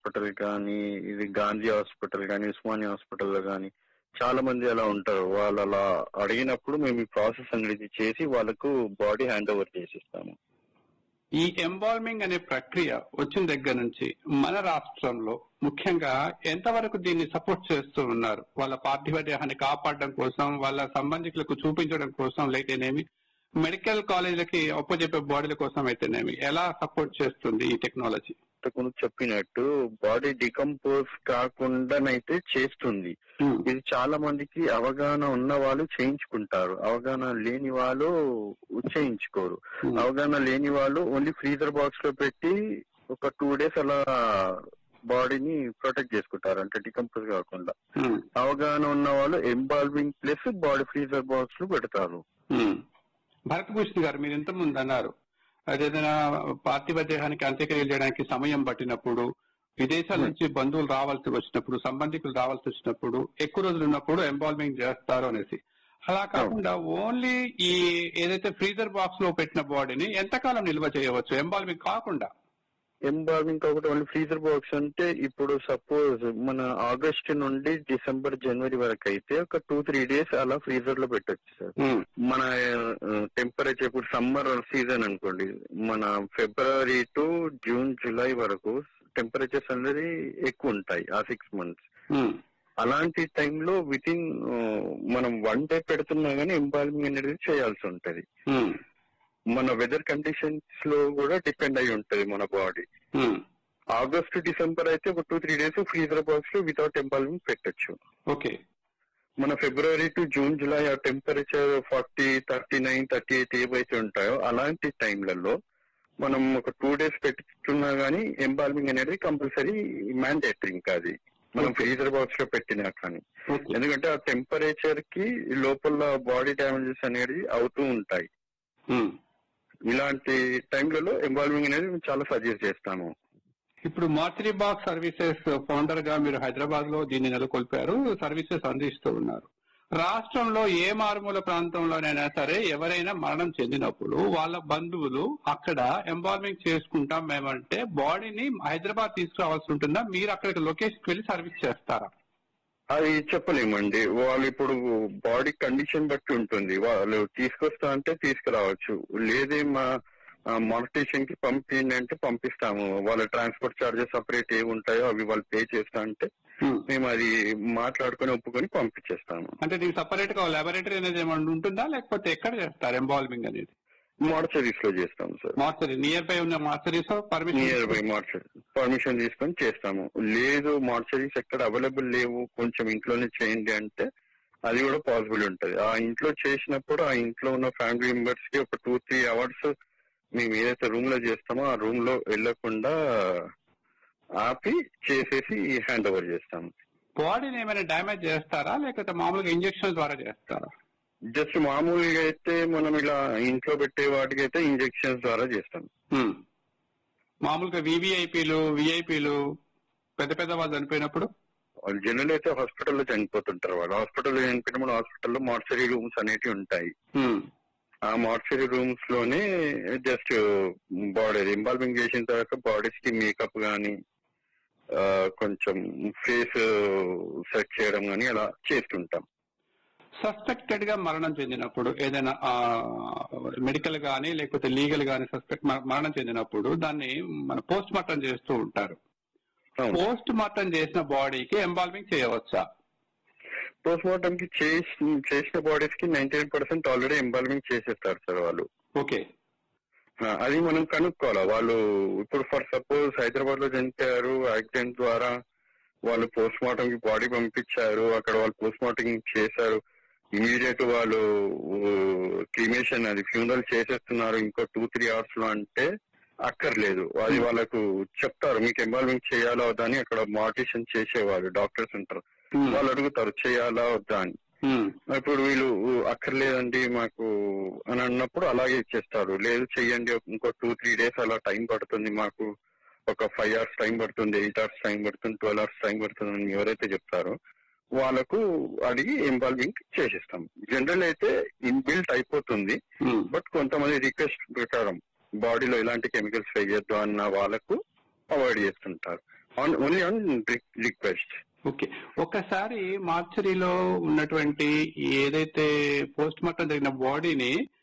hospital కానీ ఇది Gandhi hospital కానీ ఉస్మానియా హాస్పిటల్లో కానీ చాలా మంది అలా ఉంటారు వాళ్ళు అలా అడిగినప్పుడు మేము ఈ ప్రాసెస్ అనేది చేసి వాళ్ళకు బాడీ హ్యాండ్ ఓవర్ చేసిస్తాము ఈ ఎంబాల్మింగ్ అనే ప్రక్రియ వచ్చిన దగ్గర నుంచి మన రాష్ట్రంలో ముఖ్యంగా ఎంతవరకు దీన్ని సపోర్ట్ చేస్తూ ఉన్నారు వాళ్ళ పార్థివ దేహాన్ని కాపాడడం కోసం వాళ్ళ సంబంధికులకు చూపించడం కోసం లేకపోతేనేమి మెడికల్ కాలేజీలకి ఒప్పజెప్పే బాడీల కోసం అయితేనేమి ఎలా సపోర్ట్ చేస్తుంది ఈ టెక్నాలజీ ఇంతకుముందు చెప్పినట్టు బాడీ డికంపోజ్ కాకుండానైతే చేస్తుంది ఇది చాలా మందికి అవగాహన ఉన్న వాళ్ళు చేయించుకుంటారు అవగాహన లేని వాళ్ళు చేయించుకోరు అవగాహన లేని వాళ్ళు ఓన్లీ ఫ్రీజర్ బాక్స్ లో పెట్టి ఒక టూ డేస్ అలా బాడీని ప్రొటెక్ట్ చేసుకుంటారు అంటే డికంపోజ్ కాకుండా అవగాహన ఉన్న వాళ్ళు embalming plus body freezer box లో పెడతారు భరత్ భూషణ్ గారు మీరు ఇంత ముందు అన్నారు అదేదైనా పార్థివ దేహానికి అంత్యక్రియలు చేయడానికి సమయం పట్టినప్పుడు విదేశాల నుంచి బంధువులు రావాల్సి వచ్చినప్పుడు సంబంధికులు రావాల్సి వచ్చినప్పుడు ఎక్కువ రోజులు ఉన్నప్పుడు ఎంబాల్మింగ్ చేస్తారు అనేసి అలా కాకుండా ఓన్లీ ఈ ఏదైతే ఫ్రీజర్ బాక్స్ లో పెట్టిన బాడీని ఎంతకాలం నిల్వ చేయవచ్చు ఎంబాల్మింగ్ కాకుండా ఎంబాల్వింగ్ కాకుండా ఓన్లీ ఫ్రీజర్ బాక్స్ అంటే ఇప్పుడు సపోజ్ మన ఆగస్ట్ నుండి డిసెంబర్ జనవరి వరకు అయితే ఒక టూ త్రీ డేస్ అలా ఫ్రీజర్ లో పెట్టొచ్చు సార్ మన టెంపరేచర్ ఇప్పుడు సమ్మర్ సీజన్ అనుకోండి మన ఫిబ్రవరి టు జూన్ జూలై వరకు టెంపరేచర్స్ అనేది ఎక్కువ ఉంటాయి ఆ సిక్స్ మంత్స్ అలాంటి టైంలో విత్ ఇన్ మనం వన్ డే పెడుతున్నా గానీ ఎంబాల్మింగ్ అనేది చేయాల్సి ఉంటది మన వెదర్ కండిషన్స్ లో కూడా డిపెండ్ అయి ఉంటది మన బాడీ ఆగస్ట్ డిసెంబర్ అయితే ఒక two three days freezer box లో వితౌట్ ఎంబాల్మింగ్ పెట్టొచ్చు ఓకే మన ఫిబ్రవరి టు జూన్ జూలై ఆ temperature forty thirty nine thirty eight ఏవైతే ఉంటాయో అలాంటి టైంలలో మనం ఒక టూ డేస్ పెట్టుకున్నా గానీ ఎంబాల్మింగ్ అనేది కంపల్సరీ మ్యాండేటరీ ఇంకా అది మనం ఫ్రీజర్ బాక్స్ లో పెట్టినా కానీ ఎందుకంటే ఆ టెంపరేచర్ కి లోపల బాడీ డ్యామేజెస్ అనేది అవుతూ ఉంటాయి ఇలాంటి టైంలలో ఎంబాల్మింగ్ అనేది మేము చాలా సజెస్ట్ చేస్తాము ఇప్పుడు మార్చరీ బాక్స్ సర్వీసెస్ ఫౌండర్ గా మీరు హైదరాబాద్ లో దీన్ని నెలకొల్పారు సర్వీసెస్ అందిస్తూ ఉన్నారు రాష్ట్రంలో ఏ మారుమూల ప్రాంతంలోనైనా సరే ఎవరైనా మరణం చెందినప్పుడు వాళ్ళ బంధువులు అక్కడ ఎంబాల్మింగ్ చేసుకుంటాం మేమంటే బాడీని హైదరాబాద్ తీసుకురావాల్సి ఉంటుందా మీరు అక్కడికి లొకేషన్ వెళ్ళి సర్వీస్ చేస్తారా అది చెప్పలేమండి వాళ్ళు ఇప్పుడు బాడీ కండిషన్ బట్టి ఉంటుంది వాళ్ళు తీసుకొస్తా అంటే తీసుకురావచ్చు లేదే మా మానిటేషన్ కి పంపించండి అంటే పంపిస్తాము వాళ్ళ ట్రాన్స్పోర్ట్ చార్జెస్ సపరేట్ ఏ ఉంటాయో అవి వాళ్ళు పే చేస్తా అంటే మేము అది మాట్లాడుకొని ఒప్పుకొని పంపించేస్తాము అంటే దీనికి సపరేట్ గా లాబొరేటరీ అనేది ఏమైనా ఉంటుందా లేకపోతే ఎక్కడ చేస్తారు ఎంబాల్మింగ్ అనేది మార్చరీస్ లో చేస్తాం సార్ మార్చరీ నియర్ బై ఉన్న mortuaries permission nearby mortuary permission తీసుకొని చేస్తాము లేదు మార్చరీస్ ఎక్కడ అవైలబుల్ లేవు కొంచెం ఇంట్లోనే చేయండి అంటే అది కూడా పాసిబుల్ ఉంటది ఆ ఇంట్లో చేసినప్పుడు ఆ ఇంట్లో ఉన్న ఫ్యామిలీ మెంబర్స్ కి ఒక టూ త్రీ అవర్స్ మేము ఏదైతే రూమ్ లో చేస్తామో ఆ రూమ్ లో వెళ్లకుండా ఆపి చేసేసి హ్యాండ్ ఓవర్ చేస్తాము బాడీని ఏమైనా డ్యామేజ్ చేస్తారా లేకపోతే మామూలుగా ఇంజెక్షన్ ద్వారా చేస్తారా జస్ట్ మామూలుగా అయితే మనం ఇలా ఇంట్లో పెట్టే వాటికి అయితే ఇంజెక్షన్స్ ద్వారా చేస్తాం మామూలుగా వివిఐపీలు విఐపీలు పెద్ద పెద్ద వాళ్ళు చనిపోయినప్పుడు వాళ్ళు జనరల్ అయితే హాస్పిటల్లో చనిపోతుంటారు వాళ్ళు హాస్పిటల్లో చనిపోయినప్పుడు హాస్పిటల్లో మార్చరీ రూమ్స్ అనేటివి ఉంటాయి ఆ మార్చరీ రూమ్స్ లోనే జస్ట్ బాడీ ఇన్వాల్వింగ్ చేసిన తర్వాత బాడీస్ కి మేకప్ గానీ కొంచెం ఫేస్ సెట్ చేయడం గానీ అలా చేస్తుంటాం సస్పెక్టెడ్ గా మరణం చెందినప్పుడు ఏదైనా మెడికల్ గానీ లేకపోతే లీగల్ గానీ సస్పెక్ట్ మరణం చెందినప్పుడు దాన్ని మన పోస్ట్ మార్టం చేస్తూ ఉంటారు పోస్ట్ మార్టం చేసిన బాడీకి ఎంబాల్వింగ్ చేయవచ్చా పోస్ట్ మార్టం కి చేసిన బాడీస్ కి ninety nine percent already embalming చేసేస్తారు సార్ వాళ్ళు ఓకే అది మనం కనుక్కోవాలా వాళ్ళు ఇప్పుడు ఫర్ సపోజ్ హైదరాబాద్ లో చనిపోయారు యాక్సిడెంట్ ద్వారా వాళ్ళు పోస్ట్ మార్టం కి బాడీ పంపించారు అక్కడ వాళ్ళు పోస్ట్ మార్టం చేశారు ఇమీడియట్ వాళ్ళు క్రిమేషన్ అది ఫ్యూనరల్ చేసేస్తున్నారు ఇంకో టూ త్రీ అవర్స్ లో అంటే అక్కర్లేదు అది వాళ్ళకు చెప్తారు మీకు ఎంబాల్వింగ్ చేయాలా వద్దా అని అక్కడ మార్టిషన్ చేసేవాళ్ళు డాక్టర్స్ ఉంటారు వాళ్ళు అడుగుతారు చేయాలా వద్దా అని ఇప్పుడు వీళ్ళు అక్కర్లేదండి మాకు అని అన్నప్పుడు అలాగే ఇచ్చేస్తారు లేదు చెయ్యండి ఇంకో టూ త్రీ డేస్ అలా టైం పడుతుంది మాకు ఒక ఫైవ్ అవర్స్ టైం పడుతుంది ఎయిట్ అవర్స్ టైం పడుతుంది ట్వెల్వ్ అవర్స్ టైం పడుతుంది అని ఎవరైతే చెప్తారో వాళ్ళకు అడిగి ఇన్వాల్వింగ్ చేసిస్తాం జనరల్ అయితే ఇన్బిల్ట్ అయిపోతుంది బట్ కొంతమంది రిక్వెస్ట్ ప్రకారం బాడీలో ఎలాంటి కెమికల్స్ వేయొద్దు అన్న వాళ్ళకు అవాయిడ్ చేస్తుంటారు on only on request okay ఒకసారి మార్చరీలో ఉన్నటువంటి ఏదైతే పోస్ట్ మార్టం జరిగిన బాడీని